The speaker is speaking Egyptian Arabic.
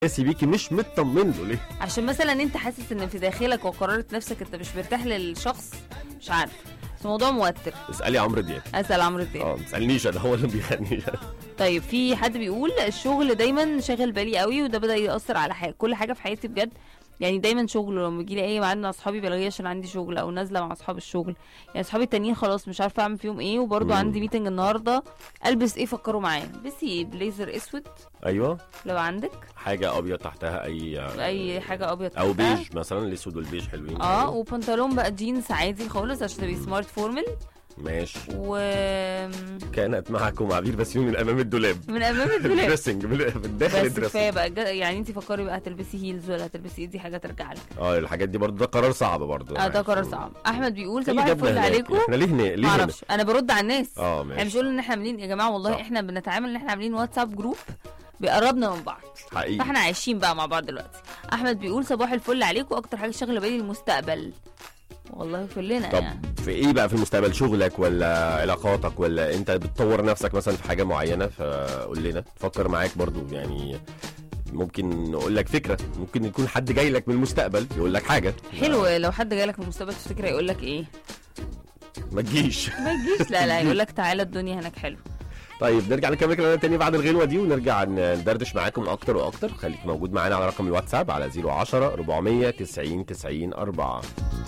قاسي بيكي مش مطمن له ليه عشان مثلا انت حاسس ان في داخلك وقررت نفسك انت مش مرتاح للشخص مش عارف بس موضوع موتر اسالي عمرو دياب اسال عمرو دياب اه ما تسالنيش انا هو اللي بيغني طيب في حد بيقول الشغل دايما شاغل بالي قوي وده بدا ياثر على حي... كل حاجه في حياتي بجد يعني دايما شغل لما يجي لي اي ميعاد مع اصحابي بلاقيه عشان عندي شغل او نازله مع اصحاب الشغل يعني اصحابي التانيين خلاص مش عارفه اعمل فيهم ايه وبرضه مم. عندي ميتنج النهارده البس ايه فكروا معايا البسي بليزر اسود ايوه لو عندك حاجه ابيض تحتها اي اي حاجه ابيض او تحتها. بيج مثلا الاسود والبيج حلوين اه وبنطلون بقى جينز عادي خالص عشان تبقي سمارت فورمال ماشي و كانت معكم عبير بسيون من امام الدولاب من امام الدولاب دريسنج من من داخل بس الدريسنج كفايه بقى جا- يعني انت فكري بقى هتلبسي هيلز ولا هتلبسي ايه دي حاجه ترجع لك اه الحاجات دي برضه ده قرار صعب برضه اه ده قرار صعب احمد بيقول إيه اللي صباح جابنا الفل هناك؟ عليكم احنا ليه هنا ليه هنا معرفش انا برد على الناس اه احنا ماشي مش قلنا ان احنا عاملين يا جماعه والله صح. احنا بنتعامل ان احنا عاملين واتساب جروب بيقربنا من بعض حقيقي فاحنا عايشين بقى مع بعض دلوقتي احمد بيقول صباح الفل عليكم اكتر حاجه شاغله بالي المستقبل والله كلنا طب يعني في ايه بقى في المستقبل شغلك ولا علاقاتك ولا انت بتطور نفسك مثلا في حاجه معينه فقول لنا فكر معاك برضو يعني ممكن نقول لك فكره ممكن يكون حد جاي لك من المستقبل يقول لك حاجه حلو لو حد جالك من المستقبل تفتكر يقول لك ايه ما تجيش ما تجيش لا لا يقول لك تعالى الدنيا هناك حلو طيب نرجع نكمل كلامنا تاني بعد الغنوه دي ونرجع ندردش معاكم اكتر واكتر خليك موجود معانا على رقم الواتساب على 010 490 90 4